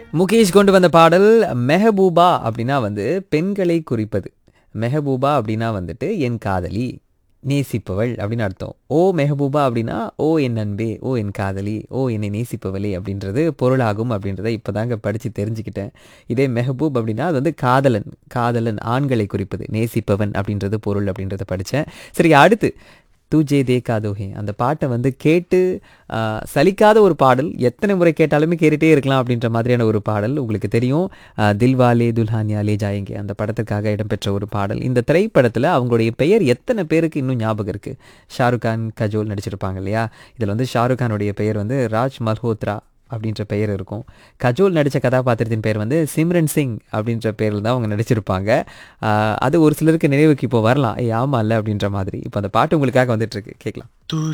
முகேஷ் கொண்டு வந்த பாடல் மெஹபூபா அப்படின்னா வந்து பெண்களை குறிப்பது மெஹபூபா அப்படின்னா வந்துட்டு என் காதலி நேசிப்பவள் அப்படின்னு அர்த்தம் ஓ மெஹபூபா அப்படின்னா ஓ என் அன்பே ஓ என் காதலி ஓ என்னை நேசிப்பவளே அப்படின்றது பொருளாகும் அப்படின்றத இப்போதாங்க படித்து தெரிஞ்சுக்கிட்டேன் இதே மெஹபூப் அப்படின்னா அது வந்து காதலன் காதலன் ஆண்களை குறிப்பது நேசிப்பவன் அப்படின்றது பொருள் அப்படின்றத படித்தேன் சரி அடுத்து தூஜே தேக்கா தோஹே அந்த பாட்டை வந்து கேட்டு ஆஹ், சலிக்காத ஒரு பாடல் எத்தனை முறை கேட்டாலுமே கேட்டுட்டே இருக்கலாம் அப்படின்ற மாதிரியான ஒரு பாடல் உங்களுக்கு தெரியும் ஆஹ், தில்வாலே துல்ஹானியா லே ஜாயங்கே அந்த படத்துக்காக இடம்பெற்ற ஒரு பாடல் இந்த திரைப்படத்தில் அவங்களுடைய பெயர் எத்தனை பேருக்கு இன்னும் ஞாபகம் இருக்குது ஷாருக் கான் கஜோல் நடிச்சிருப்பாங்க இல்லையா இதில் வந்து ஷாருக் கானுடைய பெயர் வந்து ராஜ் மல்ஹோத்ரா அப்படின்ற பெயர் இருக்கும் கஜோல் நடித்த கதாபாத்திரத்தின் பெயர் வந்து சிம்ரன் சிங் அப்படின்ற பேரில் தான் அவங்க நடிச்சிருப்பாங்க ஆஹ், அது ஒரு சிலருக்கு நினைவுக்கு இப்போ வரலாம் ஏ ஆமா இல்லை அப்படின்ற மாதிரி இப்போ அந்த பாட்டு உங்களுக்காக வந்துட்டு இருக்கு கேட்கலாம்